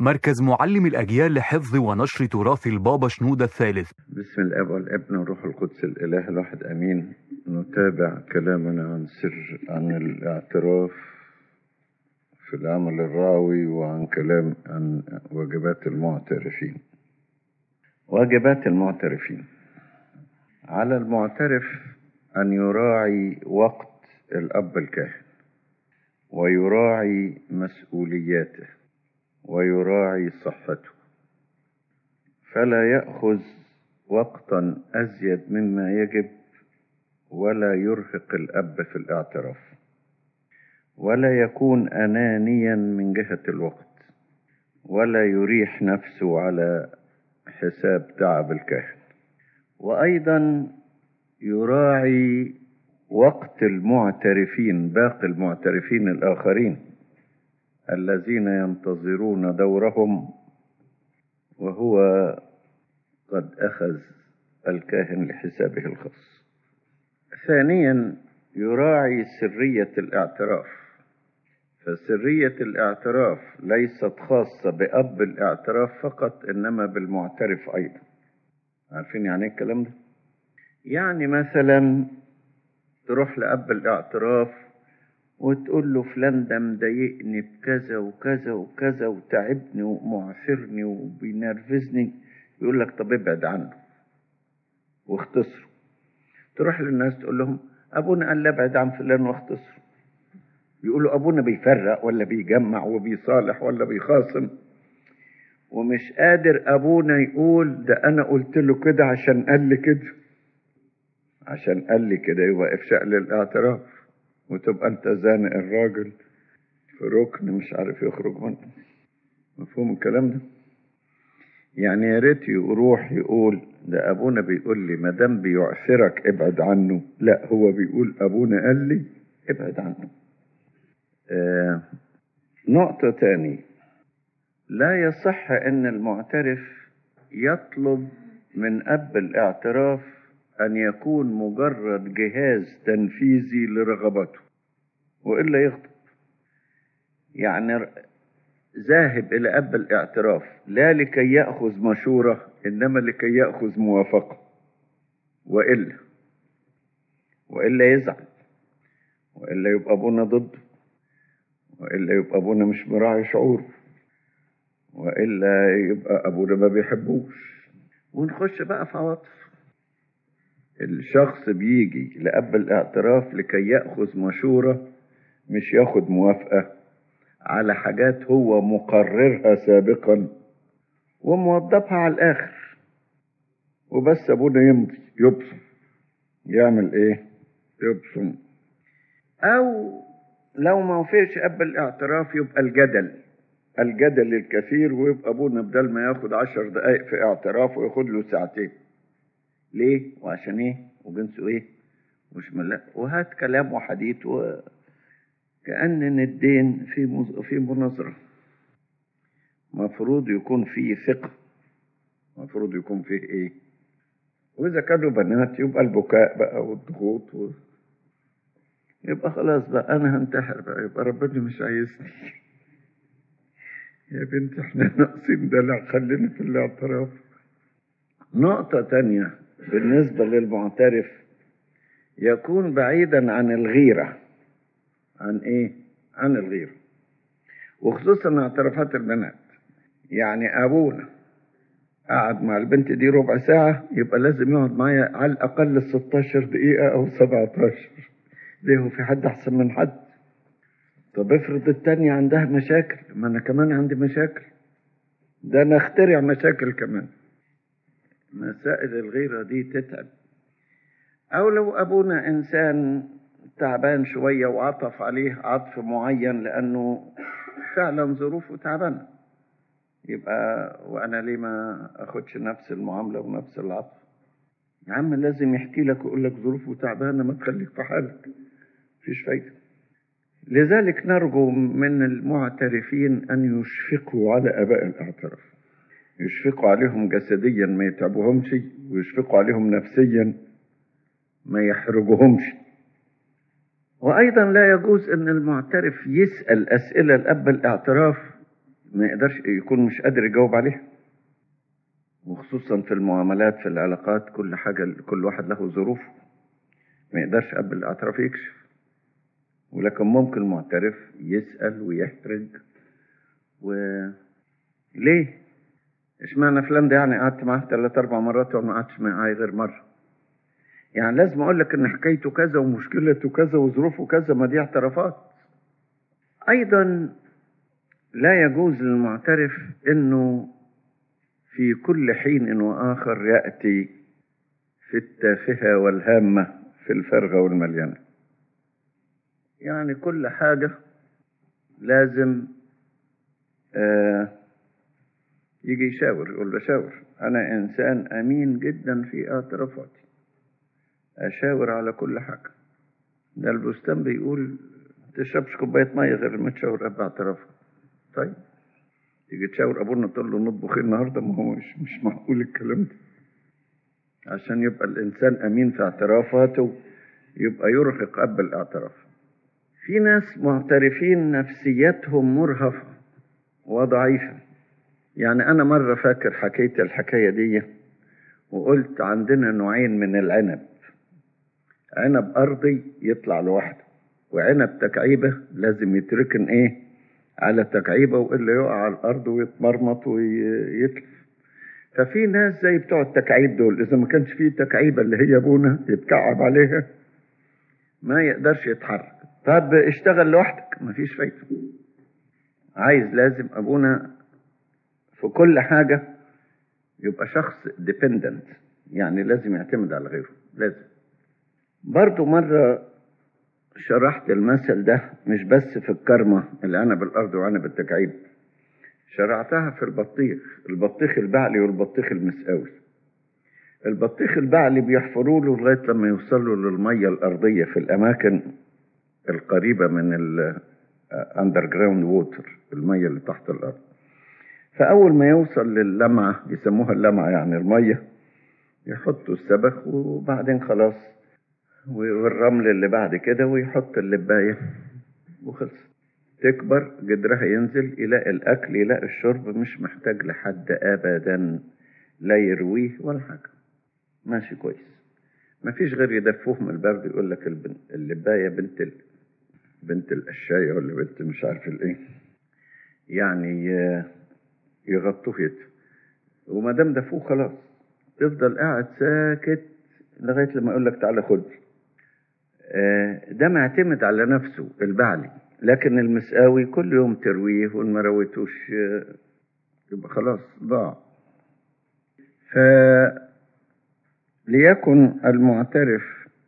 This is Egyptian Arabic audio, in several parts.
مركز معلم الأجيال لحفظ ونشر تراث البابا شنودة الثالث بسم الاب والابن والروح القدس الاله الواحد امين نتابع كلامنا عن سر عن الاعتراف في العمل الراوي وعن كلام عن واجبات المعترفين واجبات المعترفين على المعترف ان يراعي وقت الاب الكاهن ويراعي مسؤولياته ويراعي صحته فلا ياخذ وقتا ازيد مما يجب ولا يرهق الاب في الاعتراف ولا يكون انانيا من جهه الوقت ولا يريح نفسه على حساب تعب الكاهن وايضا يراعي وقت المعترفين باقي المعترفين الاخرين الذين ينتظرون دورهم وهو قد اخذ الكاهن لحسابه الخاص ثانيا يراعي سريه الاعتراف فسريه الاعتراف ليست خاصه باب الاعتراف فقط انما بالمعترف ايضا عارفين يعني ايه الكلام ده يعني مثلا تروح لاب الاعتراف وتقول له فلان ده مضايقني بكذا وكذا وكذا وتعبني ومعثرني وبينرفزني يقول لك طب ابعد عنه واختصره تروح للناس تقول لهم ابونا قال لي ابعد عن فلان واختصره يقولوا ابونا بيفرق ولا بيجمع وبيصالح ولا بيخاصم ومش قادر ابونا يقول ده انا قلت له كده عشان قال لي كده عشان قال لي كده يبقى افشاء للاعتراف وتبقى انت زانق الراجل في ركن مش عارف يخرج منه مفهوم الكلام ده يعني يا ريت يروح يقول ده ابونا بيقول لي ما دام بيعثرك ابعد عنه لا هو بيقول ابونا قال لي ابعد عنه آه نقطة تاني لا يصح ان المعترف يطلب من اب الاعتراف ان يكون مجرد جهاز تنفيذي لرغبته والا يغضب يعني ذاهب الى اب الاعتراف لا لكي ياخذ مشوره انما لكي ياخذ موافقه والا والا يزعل والا يبقى ابونا ضده والا يبقى ابونا مش مراعي شعوره والا يبقى ابونا ما بيحبوش ونخش بقى في عواطف الشخص بيجي لأب الاعتراف لكي يأخذ مشورة مش ياخد موافقة على حاجات هو مقررها سابقا وموظفها على الآخر وبس أبونا يمضي يبصم يعمل إيه؟ يبصم أو لو ما وفيش أب الاعتراف يبقى الجدل الجدل الكثير ويبقى أبونا بدل ما ياخد عشر دقايق في اعتراف وياخد له ساعتين ليه وعشان ايه وجنسه ايه مش ملا وهات كلام وحديث وكأن الدين في مز... في مناظرة مفروض يكون فيه ثقة مفروض يكون فيه ايه وإذا كانوا بنات يبقى البكاء بقى والضغوط و... يبقى خلاص بقى أنا هنتحر بقى يبقى ربنا مش عايزني يا بنت احنا ناقصين دلع خلينا في الاعتراف نقطة تانية بالنسبة للمعترف يكون بعيدا عن الغيرة عن ايه عن الغيرة وخصوصا اعترافات البنات يعني ابونا قعد مع البنت دي ربع ساعة يبقى لازم يقعد معايا على الأقل 16 دقيقة أو 17 ليه هو في حد أحسن من حد طب افرض التانية عندها مشاكل ما أنا كمان عندي مشاكل ده أنا أخترع مشاكل كمان مسائل الغيرة دي تتعب أو لو أبونا إنسان تعبان شوية وعطف عليه عطف معين لأنه فعلا ظروفه تعبانة يبقى وأنا ليه ما أخدش نفس المعاملة ونفس العطف يا عم لازم يحكي لك ويقول لك ظروفه تعبانة ما تخليك في حالك مفيش فايدة لذلك نرجو من المعترفين أن يشفقوا على آباء الاعتراف يشفقوا عليهم جسديا ما يتعبوهمش ويشفقوا عليهم نفسيا ما يحرجوهمش وأيضا لا يجوز أن المعترف يسأل أسئلة الأب الاعتراف ما يقدرش يكون مش قادر يجاوب عليها وخصوصا في المعاملات في العلاقات كل حاجة كل واحد له ظروفه ما يقدرش قبل الاعتراف يكشف ولكن ممكن المعترف يسأل ويحرج و ليه؟ اشمعنى فلان ده يعني قعدت معاه ثلاث اربع مرات وما قعدتش معاه غير مره يعني لازم اقول لك ان حكايته كذا ومشكلته كذا وظروفه كذا ما دي اعترافات ايضا لا يجوز للمعترف انه في كل حين واخر ياتي في التافهه والهامه في الفرغه والمليانه يعني كل حاجه لازم آه يجي يشاور يقول له شاور انا انسان امين جدا في اعترافاتي اشاور على كل حاجه ده البستان بيقول تشربش كوبايه ميه غير ما تشاور اب اعترافك طيب تيجي تشاور ابونا تقول له نطبخ ايه النهارده ما هو مش مش معقول الكلام ده عشان يبقى الانسان امين في اعترافاته يبقى يرهق اب الاعتراف في ناس معترفين نفسيتهم مرهفه وضعيفه يعني أنا مرة فاكر حكيت الحكاية دي وقلت عندنا نوعين من العنب عنب أرضي يطلع لوحده وعنب تكعيبة لازم يتركن إيه على تكعيبة وإلا يقع على الأرض ويتمرمط ويتلف ففي ناس زي بتوع التكعيب دول إذا ما كانش فيه تكعيبة اللي هي أبونا يتكعب عليها ما يقدرش يتحرك طب اشتغل لوحدك مفيش فايدة عايز لازم أبونا في كل حاجة يبقى شخص ديبندنت يعني لازم يعتمد على غيره لازم برضو مرة شرحت المثل ده مش بس في الكرمة العنب الأرض وعنب التكعيب شرعتها في البطيخ البطيخ البعلي والبطيخ المسقاوي البطيخ البعلي بيحفروا له لغاية لما يوصلوا للمية الأرضية في الأماكن القريبة من الأندر جراوند ووتر المية اللي تحت الأرض فأول ما يوصل للمعة يسموها اللمعة يعني المية يحطوا السبخ وبعدين خلاص والرمل اللي بعد كده ويحط اللباية وخلص تكبر جدرها ينزل يلاقي الأكل يلاقي الشرب مش محتاج لحد أبدا لا يرويه ولا حاجة ماشي كويس مفيش غير يدفوه من البرد يقول لك اللباية بنت ال... بنت القشاية ولا بنت مش عارف الايه يعني يغطوه يد وما دام دفوه خلاص تفضل قاعد ساكت لغايه لما يقول لك تعالى خد ده معتمد على نفسه البعلي لكن المسقاوي كل يوم ترويه وان ما رويتوش يبقى خلاص ضاع ف ليكن المعترف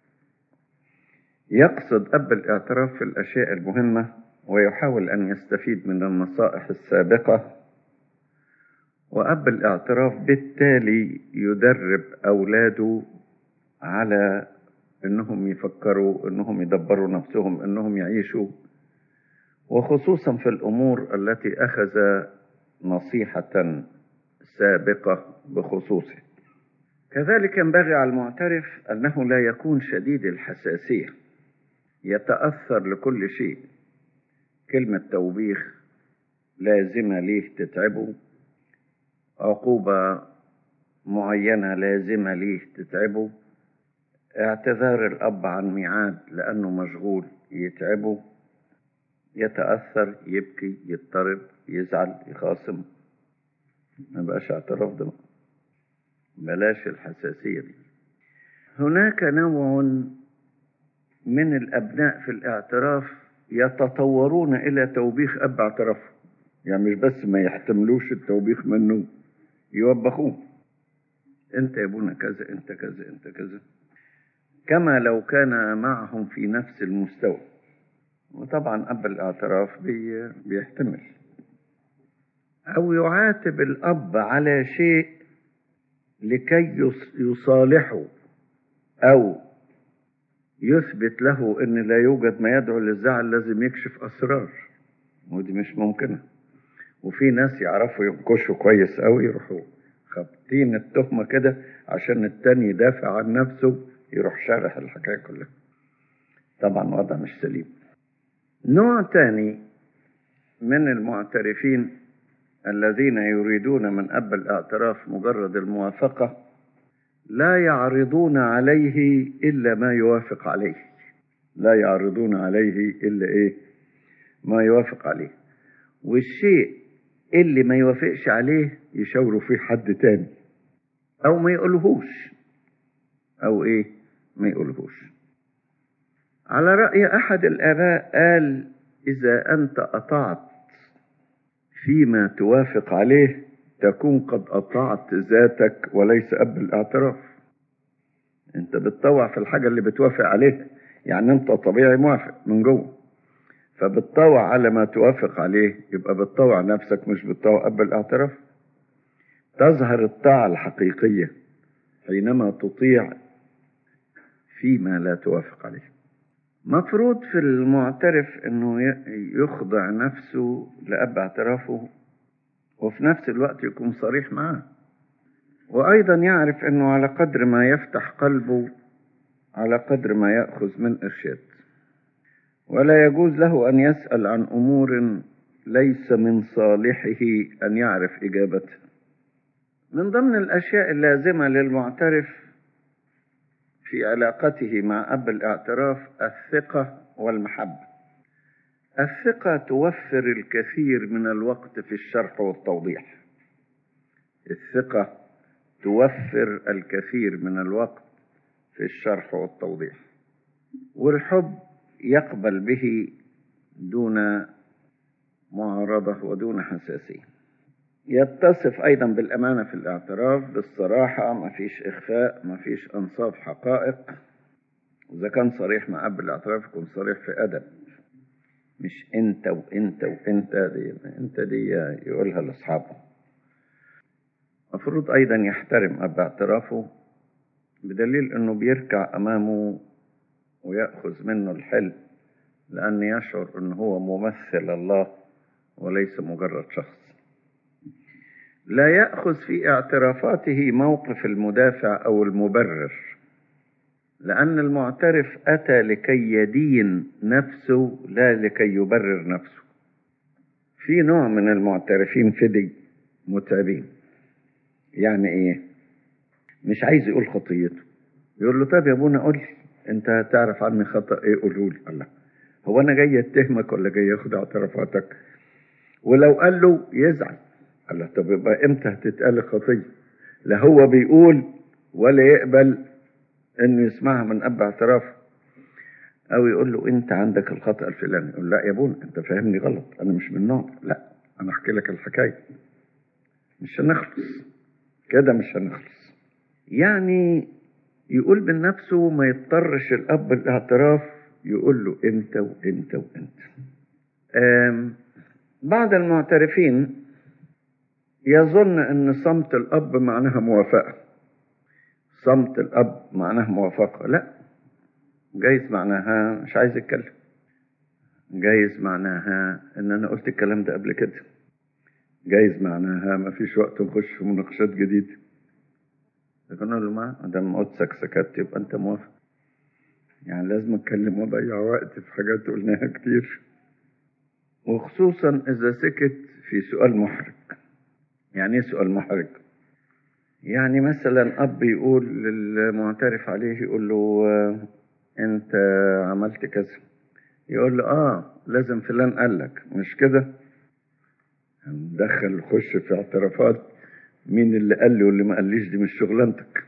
يقصد أب الاعتراف في الأشياء المهمة ويحاول أن يستفيد من النصائح السابقة وأب الاعتراف بالتالي يدرب أولاده على أنهم يفكروا أنهم يدبروا نفسهم أنهم يعيشوا وخصوصا في الأمور التي أخذ نصيحة سابقة بخصوصه كذلك ينبغي على المعترف أنه لا يكون شديد الحساسية يتأثر لكل شيء كلمة توبيخ لازمة ليه تتعبه عقوبة معينة لازمة ليه تتعبه اعتذار الأب عن ميعاد لأنه مشغول يتعبه يتأثر يبكي يضطرب يزعل يخاصم ما بقاش اعتراف ده بلاش الحساسية دي هناك نوع من الأبناء في الاعتراف يتطورون إلى توبيخ أب اعترافه يعني مش بس ما يحتملوش التوبيخ منه يوبخوه انت يا ابونا كذا انت كذا انت كذا كما لو كان معهم في نفس المستوى وطبعا اب الاعتراف بي بيحتمل او يعاتب الاب على شيء لكي يصالحه او يثبت له ان لا يوجد ما يدعو للزعل لازم يكشف اسرار ودي مش ممكنه وفي ناس يعرفوا ينكشوا كويس قوي يروحوا خابطين التهمه كده عشان التاني يدافع عن نفسه يروح شارح الحكايه كلها طبعا وضع مش سليم نوع تاني من المعترفين الذين يريدون من أب الاعتراف مجرد الموافقة لا يعرضون عليه إلا ما يوافق عليه لا يعرضون عليه إلا إيه ما يوافق عليه والشيء اللي ما يوافقش عليه يشاوروا فيه حد تاني أو ما يقولهوش أو إيه ما يقولهوش على رأي أحد الآباء قال إذا أنت أطعت فيما توافق عليه تكون قد أطعت ذاتك وليس أب الاعتراف أنت بتطوع في الحاجة اللي بتوافق عليها يعني أنت طبيعي موافق من جوه فبتطوع على ما توافق عليه يبقى بتطوع نفسك مش بتطوع أب الاعتراف تظهر الطاعة الحقيقية حينما تطيع فيما لا توافق عليه مفروض في المعترف انه يخضع نفسه لأب اعترافه وفي نفس الوقت يكون صريح معاه وأيضا يعرف أنه على قدر ما يفتح قلبه على قدر ما يأخذ من إرشاد ولا يجوز له أن يسأل عن أمور ليس من صالحه أن يعرف إجابتها من ضمن الأشياء اللازمة للمعترف في علاقته مع أب الاعتراف الثقة والمحبة الثقة توفر الكثير من الوقت في الشرح والتوضيح الثقة توفر الكثير من الوقت في الشرح والتوضيح والحب يقبل به دون معارضة ودون حساسية يتصف أيضا بالأمانة في الاعتراف بالصراحة ما فيش إخفاء ما فيش أنصاف حقائق إذا كان صريح مع أب الاعتراف يكون صريح في أدب مش أنت وأنت وأنت دي أنت دي يقولها لأصحابه المفروض أيضا يحترم أب اعترافه بدليل أنه بيركع أمامه ويأخذ منه الحل لأن يشعر أنه هو ممثل الله وليس مجرد شخص لا يأخذ في اعترافاته موقف المدافع أو المبرر لأن المعترف أتى لكي يدين نفسه لا لكي يبرر نفسه في نوع من المعترفين فدي متعبين يعني ايه مش عايز يقول خطيته يقول له طب يا ابونا قول لي انت هتعرف عني خطا ايه قوله لي الله هو انا جاي اتهمك ولا جاي اخد اعترافاتك ولو قال له يزعل الله طب يبقى امتى هتتقال خطيه لا هو بيقول ولا يقبل انه يسمعها من اب اعترافه او يقول له انت عندك الخطا الفلاني يقول لا يا ابونا انت فاهمني غلط انا مش من النوع لا انا احكي لك الحكايه مش هنخلص كده مش هنخلص يعني يقول من نفسه ما يضطرش الاب الاعتراف يقول له انت وانت وانت بعض المعترفين يظن ان صمت الاب معناها موافقه صمت الاب معناها موافقه لا جايز معناها مش عايز يتكلم جايز معناها ان انا قلت الكلام ده قبل كده جايز معناها ما فيش وقت نخش في مناقشات جديدة لكن له ما دام قدسك سكت يبقى انت موافق يعني لازم اتكلم واضيع وقت في حاجات قلناها كتير وخصوصا اذا سكت في سؤال محرج يعني ايه سؤال محرج يعني مثلا اب يقول للمعترف عليه يقول له انت عملت كذا يقول له اه لازم فلان قال لك مش كده ندخل نخش في اعترافات مين اللي قال لي واللي ما قاليش دي مش شغلانتك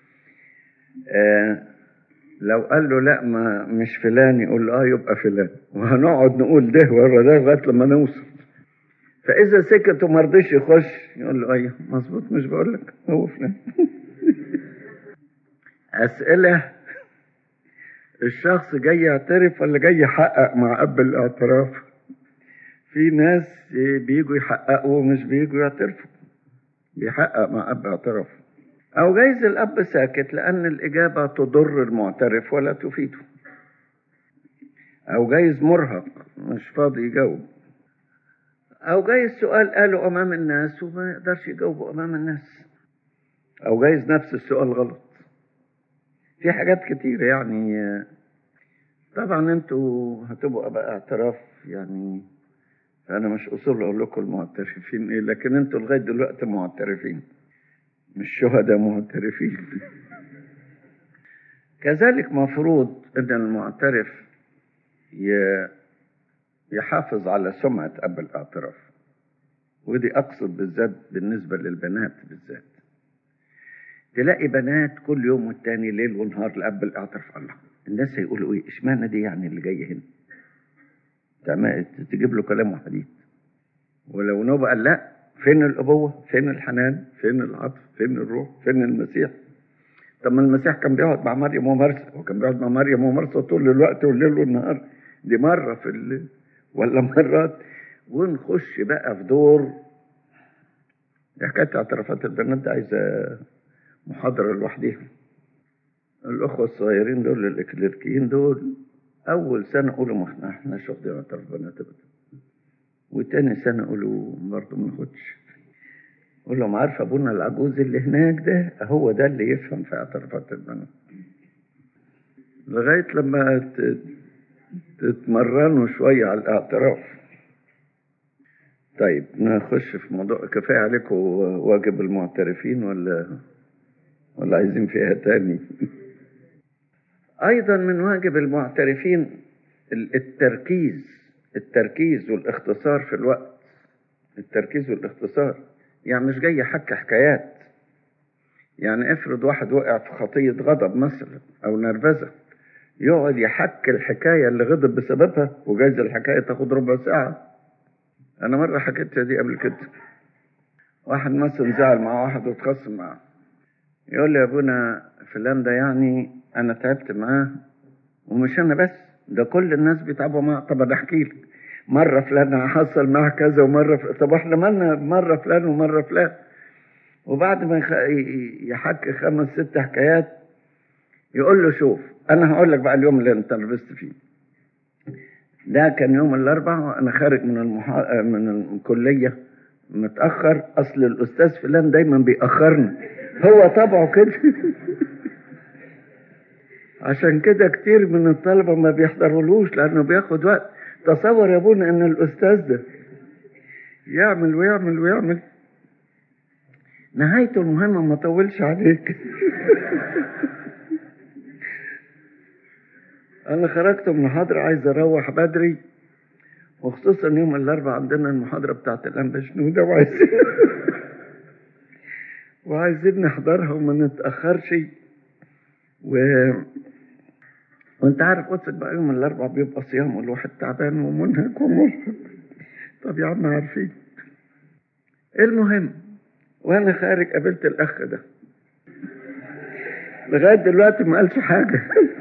آه لو قال له لا ما مش فلان يقول له اه يبقى فلان وهنقعد نقول ده ورا ده لغايه لما نوصل فاذا سكت وما رضيش يخش يقول له ايوه مظبوط مش بقول لك هو فلان اسئله الشخص جاي يعترف ولا جاي يحقق مع اب الاعتراف في ناس بيجوا يحققوا ومش بيجوا يعترفوا بيحقق مع اب اعتراف او جايز الاب ساكت لان الاجابه تضر المعترف ولا تفيده او جايز مرهق مش فاضي يجاوب او جايز سؤال قاله امام الناس وما يقدرش يجاوبه امام الناس او جايز نفس السؤال غلط في حاجات كتيرة يعني طبعا انتوا هتبقوا اباء اعتراف يعني فأنا مش أصول أقول لكم المعترفين إيه لكن أنتوا لغاية دلوقتي معترفين مش شهداء معترفين كذلك مفروض أن المعترف يحافظ على سمعة أب الاعتراف ودي أقصد بالذات بالنسبة للبنات بالذات تلاقي بنات كل يوم والتاني ليل ونهار لأب الاعتراف الله الناس هيقولوا ايه اشمعنى دي يعني اللي جاي هنا تجيب له كلام وحديث ولو نوبة قال لا فين الأبوة فين الحنان فين العطف فين الروح فين المسيح طب ما المسيح كان بيقعد مع مريم ومرسى وكان بيقعد مع مريم ومرسى طول الوقت والليل والنهار دي مرة في الليل ولا مرات ونخش بقى في دور حكاية اعترافات البنات دي عايزة محاضرة لوحديها الأخوة الصغيرين دول الإكليركيين دول أول سنة قولوا ما احنا احنا مش واخدين اعتراف بنات أبدا وتاني سنة قولوا برضه ما ناخدش قول لهم عارف أبونا العجوز اللي هناك ده هو ده اللي يفهم في اعترافات البنات لغاية لما تتمرنوا شوية على الاعتراف طيب نخش في موضوع كفاية عليكم واجب المعترفين ولا ولا عايزين فيها تاني أيضا من واجب المعترفين التركيز التركيز والاختصار في الوقت التركيز والاختصار يعني مش جاي يحكي حكايات يعني افرض واحد وقع في خطية غضب مثلا أو نرفزة يقعد يحكي الحكاية اللي غضب بسببها وجايز الحكاية تاخد ربع ساعة أنا مرة حكيتها دي قبل كده واحد مثلا زعل مع واحد واتخاصم معاه يقول لي يا ابونا فلان ده يعني انا تعبت معاه ومش انا بس ده كل الناس بيتعبوا معاه طب انا احكي لك مره فلان حصل معاه كذا ومره ف... طب احنا مالنا مره فلان ومره فلان وبعد ما يحكي خمس ست حكايات يقول له شوف انا هقول لك بقى اليوم اللي انت لبست فيه ده كان يوم الاربعاء وانا خارج من المحا... من الكليه متاخر اصل الاستاذ فلان دايما بيأخرني هو طبعه كده عشان كده كتير من الطلبة ما بيحضرولوش لأنه بياخد وقت تصور يا ابونا إن الأستاذ ده يعمل ويعمل ويعمل نهايته المهمة ما طولش عليك أنا خرجت من المحاضرة عايز أروح بدري وخصوصا يوم الأربعاء عندنا المحاضرة بتاعت الأنبا شنودة وعايزين وعايزين نحضرها وما نتأخرش و وانت عارف قدسك بقى يوم الاربع بيبقى صيام والواحد تعبان ومنهك ومرهق طب يا عم عارفين المهم وانا خارج قابلت الاخ ده لغايه دلوقتي ما قالش حاجه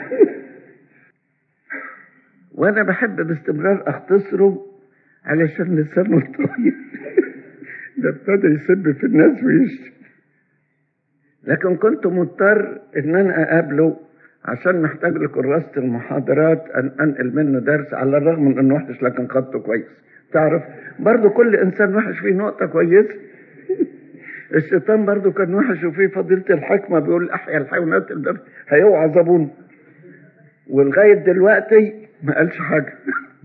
وانا بحب باستمرار اختصره علشان لسانه طويل ده ابتدى يسب في الناس ويشتم لكن كنت مضطر ان انا اقابله عشان محتاج لكراسة المحاضرات ان انقل منه درس على الرغم من انه وحش لكن خطه كويس تعرف برضو كل انسان وحش فيه نقطة كويسة الشيطان برضو كان وحش وفيه فضيلة الحكمة بيقول احيا الحيوانات البر هيوعى زبون ولغاية دلوقتي ما قالش حاجة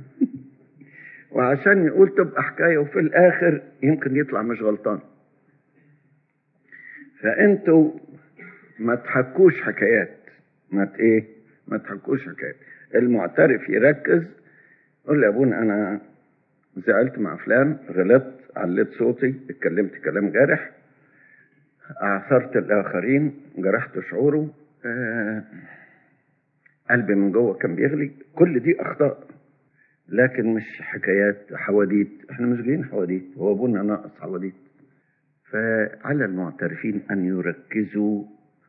وعشان يقول تبقى حكاية وفي الاخر يمكن يطلع مش غلطان فانتوا ما تحكوش حكايات ما ايه ما تحكوش حكايات المعترف يركز يقول لي يا ابونا انا زعلت مع فلان غلطت عليت صوتي اتكلمت كلام جارح اعثرت الاخرين جرحت شعوره آه قلبي من جوه كان بيغلي كل دي اخطاء لكن مش حكايات حواديت احنا مش جايين حواديت هو ابونا ناقص حواديت فعلى المعترفين أن يركزوا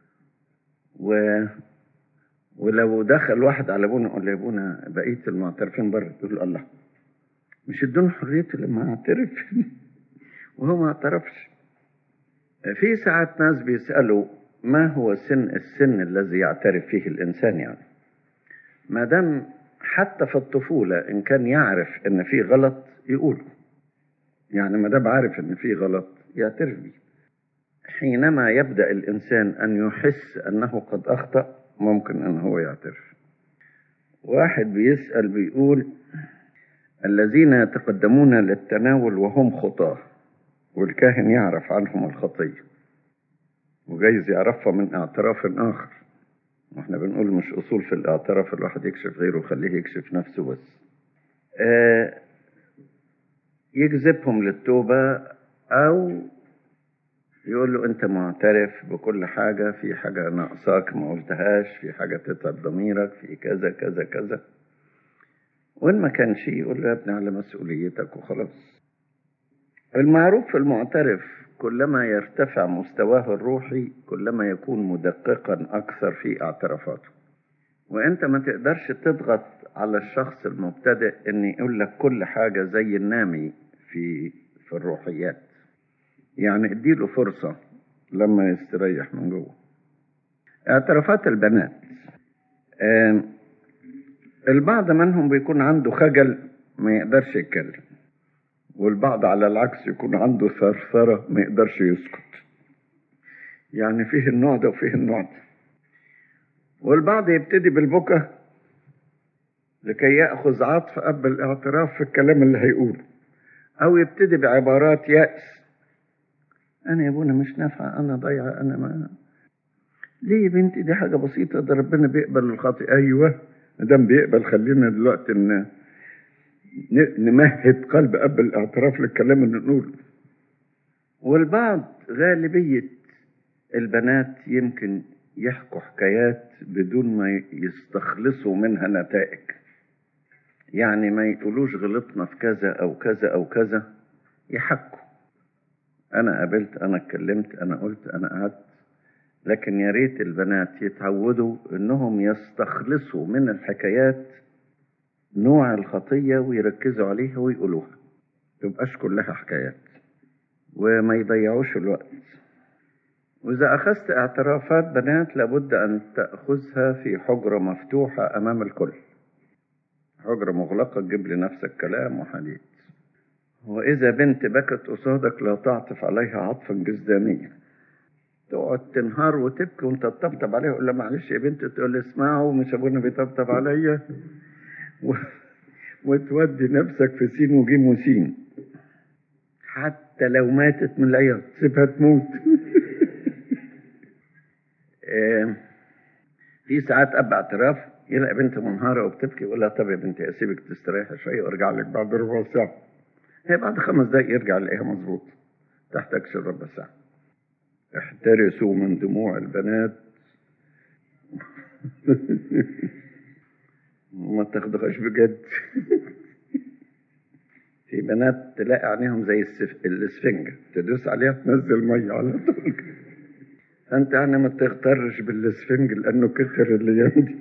و ولو دخل واحد على ابونا يقول له ابونا بقيه المعترفين بره يقول له الله مش ادونا حريته لما اعترف وهو ما اعترفش في ساعات ناس بيسالوا ما هو سن السن الذي يعترف فيه الانسان يعني ما دام حتى في الطفوله ان كان يعرف ان في غلط يقوله يعني ما دام عارف ان في غلط يعترف به حينما يبدأ الإنسان أن يحس أنه قد أخطأ ممكن أن هو يعترف واحد بيسأل بيقول الذين يتقدمون للتناول وهم خطاه والكاهن يعرف عنهم الخطيه وجايز يعرفها من اعتراف اخر واحنا بنقول مش اصول في الاعتراف الواحد يكشف غيره وخليه يكشف نفسه بس آه يجذبهم للتوبة او يقول له انت معترف بكل حاجة في حاجة ناقصاك ما قلتهاش في حاجة تتعب ضميرك في كذا كذا كذا وإن ما كانش يقول له يا ابني على مسؤوليتك وخلاص المعروف في المعترف كلما يرتفع مستواه الروحي كلما يكون مدققا أكثر في اعترافاته وانت ما تقدرش تضغط على الشخص المبتدئ ان يقول لك كل حاجة زي النامي في في الروحيات يعني اديله فرصة لما يستريح من جوه اعترافات البنات البعض منهم بيكون عنده خجل ما يقدرش يتكلم والبعض على العكس يكون عنده ثرثرة ما يقدرش يسكت يعني فيه النوع ده وفيه النوع ده والبعض يبتدي بالبكا لكي يأخذ عطف أب الاعتراف في الكلام اللي هيقوله أو يبتدي بعبارات يأس أنا يا ابونا مش نافعة أنا ضايعة أنا ما ليه يا بنتي دي حاجة بسيطة ده ربنا بيقبل الخاطئ أيوه ما دام بيقبل خلينا دلوقتي ان نمهد قلب اب الاعتراف للكلام اللي نقوله والبعض غالبية البنات يمكن يحكوا حكايات بدون ما يستخلصوا منها نتائج يعني ما يقولوش غلطنا في كذا او كذا او كذا يحكوا انا قابلت انا اتكلمت انا قلت انا قعدت لكن يا ريت البنات يتعودوا انهم يستخلصوا من الحكايات نوع الخطيه ويركزوا عليها ويقولوها تبقاش كلها حكايات وما يضيعوش الوقت واذا اخذت اعترافات بنات لابد ان تاخذها في حجره مفتوحه امام الكل حجره مغلقه تجيب لنفسك كلام وحديث واذا بنت بكت قصادك لا تعطف عليها عطفا جزدانيا تقعد تنهار وتبكي وانت تطبطب عليها يقول لها معلش يا بنت تقول لي اسمعوا مش ابونا بيطبطب عليا و... وتودي نفسك في سين وجيم وسين حتى لو ماتت من العياط سيبها تموت في ساعات اب اعتراف يلاقي بنت منهارة وبتبكي يقول لها طب يا بنتي اسيبك تستريحي شوية وارجع لك بعد ربع ساعة هي بعد خمس دقايق يرجع يلاقيها مظبوط تحتاجش ربع ساعة احترسوا من دموع البنات وما تاخدوهاش بجد في بنات تلاقي عينيهم زي السف... الاسفنجة تدوس عليها تنزل مية على طول فانت يعني ما تغترش بالاسفنج لانه كتر اللي عندي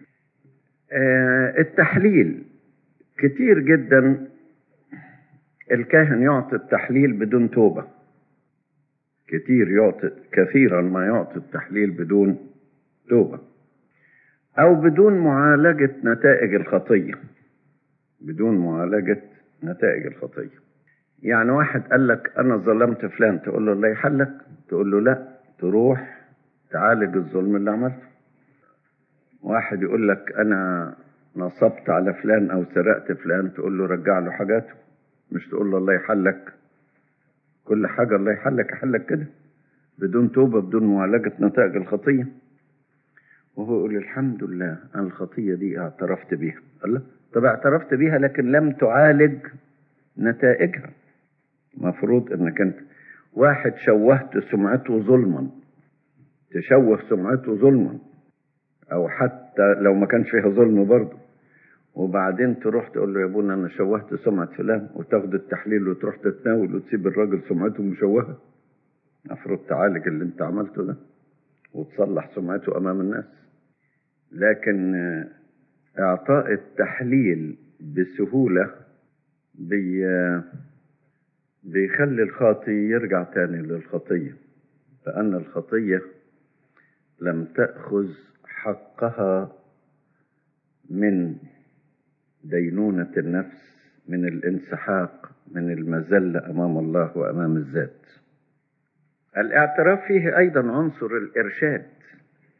آه التحليل كتير جدا الكاهن يعطي التحليل بدون توبه كتير يعطي كثيرا ما يعطي التحليل بدون توبة أو بدون معالجة نتائج الخطية بدون معالجة نتائج الخطية يعني واحد قال لك أنا ظلمت فلان تقول له الله يحلك تقول له لا تروح تعالج الظلم اللي عملته واحد يقول لك أنا نصبت على فلان أو سرقت فلان تقول له رجع له حاجاته مش تقول له الله يحلك كل حاجة الله يحلك يحلك كده بدون توبة بدون معالجة نتائج الخطية وهو يقول الحمد لله أنا الخطية دي اعترفت بيها الله طب اعترفت بيها لكن لم تعالج نتائجها مفروض انك انت واحد شوهت سمعته ظلما تشوه سمعته ظلما او حتى لو ما كانش فيها ظلم برضه وبعدين تروح تقول له يا ابونا انا شوهت سمعة فلان وتاخد التحليل وتروح تتناول وتسيب الراجل سمعته مشوهة المفروض تعالج اللي انت عملته ده وتصلح سمعته امام الناس لكن اعطاء التحليل بسهولة بي بيخلي الخاطي يرجع تاني للخطية لأن الخطية لم تأخذ حقها من دينونة النفس من الانسحاق من المذلة أمام الله وأمام الذات الاعتراف فيه أيضا عنصر الإرشاد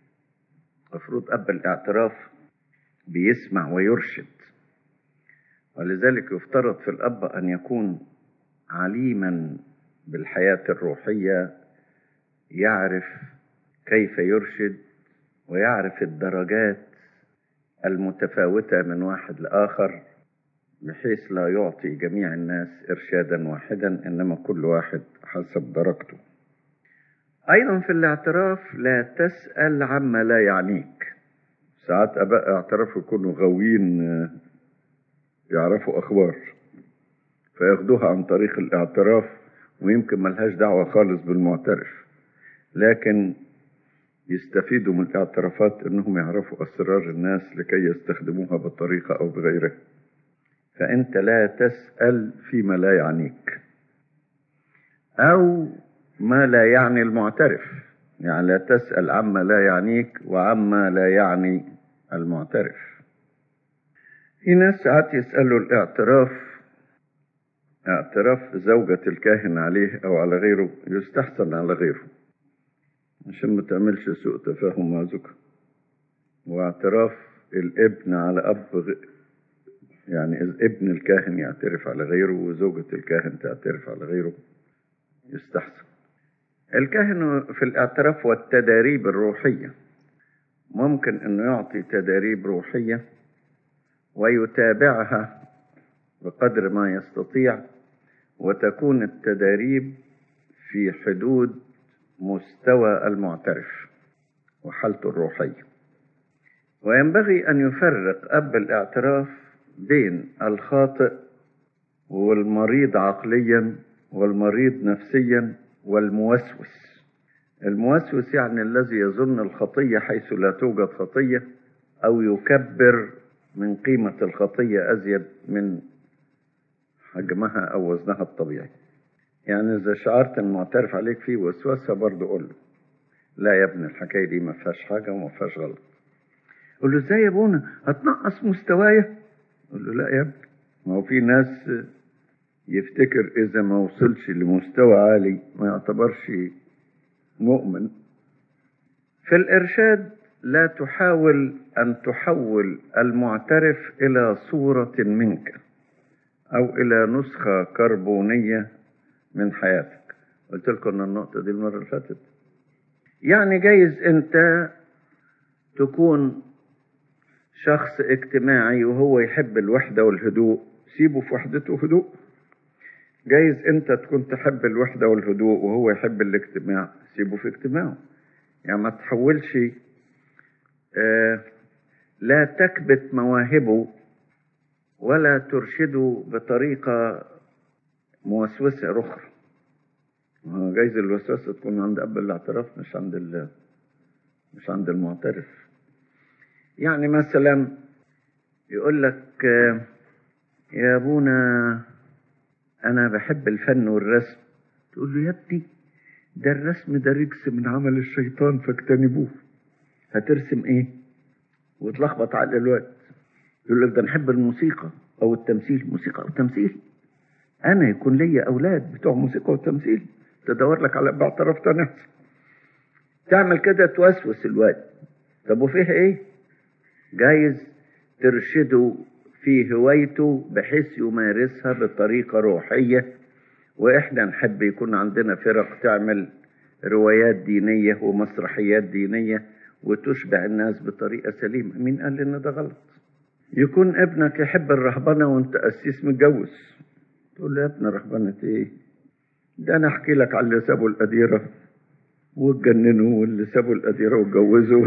المفروض أب الاعتراف بيسمع ويرشد ولذلك يفترض في الأب أن يكون عليما بالحياة الروحية يعرف كيف يرشد ويعرف الدرجات المتفاوتة من واحد لآخر بحيث لا يعطي جميع الناس إرشادا واحدا إنما كل واحد حسب درجته أيضا في الاعتراف لا تسأل عما لا يعنيك ساعات أباء اعترفوا يكونوا غاويين يعرفوا أخبار فياخدوها عن طريق الاعتراف ويمكن ملهاش دعوة خالص بالمعترف لكن يستفيدوا من الاعترافات انهم يعرفوا اسرار الناس لكي يستخدموها بطريقة او بغيرها فانت لا تسأل فيما لا يعنيك او ما لا يعني المعترف يعني لا تسأل عما لا يعنيك وعما لا يعني المعترف في ناس ساعات يسألوا الاعتراف اعتراف زوجة الكاهن عليه أو على غيره يستحسن على غيره عشان ما تعملش سوء تفاهم مع زوجها واعتراف الابن على أب يعني ابن الكاهن يعترف على غيره وزوجة الكاهن تعترف على غيره يستحسن الكاهن في الاعتراف والتداريب الروحية ممكن انه يعطي تداريب روحية ويتابعها بقدر ما يستطيع وتكون التداريب في حدود مستوى المعترف وحالته الروحية وينبغي أن يفرق أب الاعتراف بين الخاطئ والمريض عقليا والمريض نفسيا والموسوس الموسوس يعني الذي يظن الخطية حيث لا توجد خطية أو يكبر من قيمة الخطية أزيد من حجمها أو وزنها الطبيعي يعني إذا شعرت إن معترف عليك فيه وسوسة برضه قول له لا يا ابني الحكاية دي ما فيهاش حاجة وما فيهاش غلط قول له ازاي يا ابونا هتنقص مستوايا قول له لا يا ابني ما هو في ناس يفتكر إذا ما وصلش لمستوى عالي ما يعتبرش مؤمن في الإرشاد لا تحاول أن تحول المعترف إلى صورة منك أو إلى نسخة كربونية من حياتك قلت لكم النقطة دي المرة اللي فاتت يعني جايز أنت تكون شخص اجتماعي وهو يحب الوحدة والهدوء سيبه في وحدته هدوء جايز انت تكون تحب الوحدة والهدوء وهو يحب الاجتماع سيبه في اجتماعه يعني ما تحولش آه لا تكبت مواهبه ولا ترشده بطريقة موسوسة أخرى جايز الوسوسة تكون عند أب الاعتراف مش عند ال مش عند المعترف يعني مثلا يقول لك آه يا ابونا انا بحب الفن والرسم تقول له يا ابني ده الرسم ده رجس من عمل الشيطان فاجتنبوه هترسم ايه وتلخبط على الوقت يقول لك ده نحب الموسيقى او التمثيل موسيقى او تمثيل انا يكون ليا اولاد بتوع موسيقى وتمثيل تدور لك على باعتراف تاني تعمل كده توسوس الواد طب وفيها ايه جايز ترشده في هوايته بحيث يمارسها بطريقة روحية وإحنا نحب يكون عندنا فرق تعمل روايات دينية ومسرحيات دينية وتشبع الناس بطريقة سليمة مين قال إن ده غلط يكون ابنك يحب الرهبنة وانت قسيس متجوز تقول له يا ابن رهبنة ايه ده انا احكي لك على اللي سابوا الأديرة واتجننوا واللي سابوا الأديرة واتجوزوا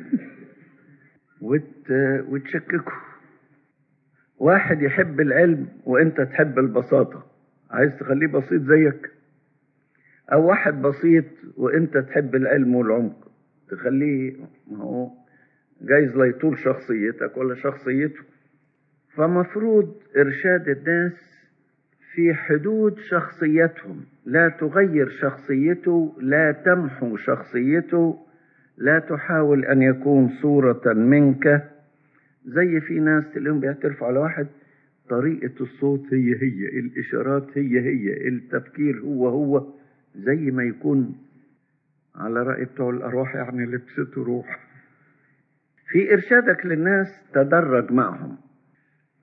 وت... وتشككوا واحد يحب العلم وانت تحب البساطة عايز تخليه بسيط زيك او واحد بسيط وانت تحب العلم والعمق تخليه ما هو جايز لا يطول شخصيتك ولا شخصيته فمفروض ارشاد الناس في حدود شخصيتهم لا تغير شخصيته لا تمحو شخصيته لا تحاول ان يكون صورة منك زي في ناس تلاقيهم بيعترفوا على واحد طريقة الصوت هي هي الإشارات هي هي التفكير هو هو زي ما يكون على رأي بتوع الأرواح يعني لبسته روح في إرشادك للناس تدرج معهم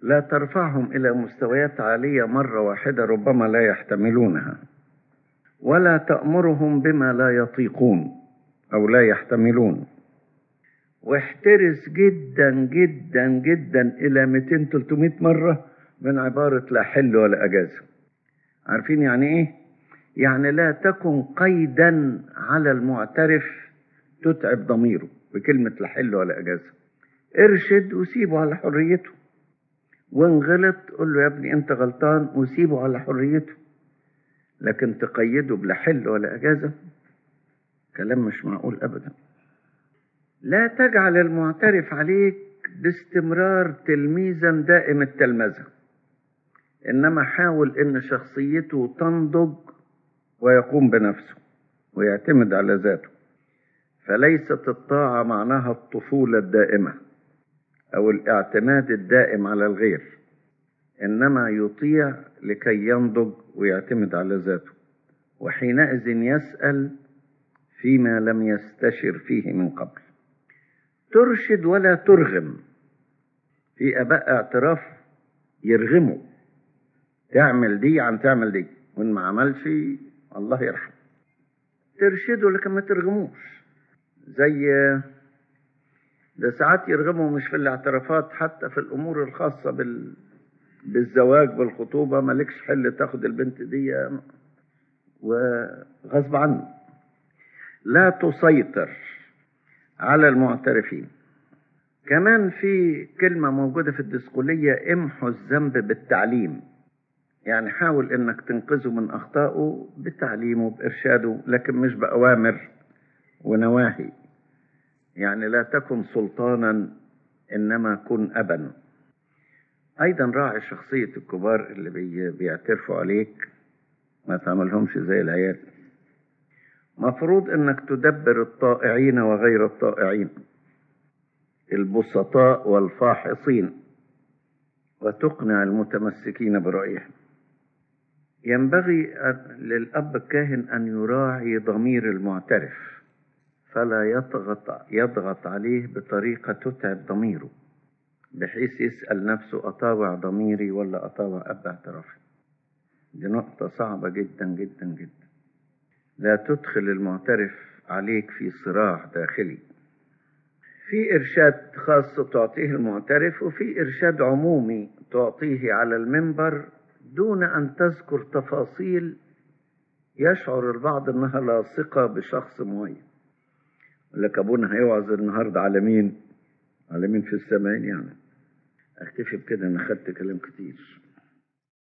لا ترفعهم إلى مستويات عالية مرة واحدة ربما لا يحتملونها ولا تأمرهم بما لا يطيقون أو لا يحتملون واحترس جدا جدا جدا إلى 200 300 مرة من عبارة لا حل ولا أجازة عارفين يعني إيه؟ يعني لا تكن قيدا على المعترف تتعب ضميره بكلمة لا حل ولا أجازة ارشد وسيبه على حريته وان غلط قول له يا ابني انت غلطان وسيبه على حريته لكن تقيده بلا حل ولا اجازه كلام مش معقول ابدا لا تجعل المعترف عليك باستمرار تلميذا دائم التلمذه انما حاول ان شخصيته تنضج ويقوم بنفسه ويعتمد على ذاته فليست الطاعه معناها الطفوله الدائمه او الاعتماد الدائم على الغير انما يطيع لكي ينضج ويعتمد على ذاته وحينئذ يسال فيما لم يستشر فيه من قبل ترشد ولا ترغم في اباء اعتراف يرغموا تعمل دي عن تعمل دي وان ما عملش الله يرحمه ترشده لكن ما ترغموش زي ده ساعات يرغموا مش في الاعترافات حتى في الامور الخاصه بال بالزواج بالخطوبه مالكش حل تاخد البنت دي وغصب عنه لا تسيطر على المعترفين كمان في كلمه موجوده في الدسقوليه امحوا الذنب بالتعليم يعني حاول انك تنقذه من اخطائه بتعليمه بارشاده لكن مش باوامر ونواهي يعني لا تكن سلطانا انما كن ابا ايضا راعي شخصيه الكبار اللي بي بيعترفوا عليك ما تعملهمش زي العيال مفروض انك تدبر الطائعين وغير الطائعين البسطاء والفاحصين وتقنع المتمسكين برأيهم ينبغي للأب الكاهن أن يراعي ضمير المعترف فلا يضغط يضغط عليه بطريقة تتعب ضميره بحيث يسأل نفسه أطاوع ضميري ولا أطاوع أب اعترافي دي نقطة صعبة جدا جدا جدا لا تدخل المعترف عليك في صراع داخلي في إرشاد خاص تعطيه المعترف وفي إرشاد عمومي تعطيه على المنبر دون أن تذكر تفاصيل يشعر البعض أنها لاصقة بشخص معين لك ابونا هيوعظ النهارده على مين؟ على مين في السماء يعني؟ اكتفي بكده انا خدت كلام كتير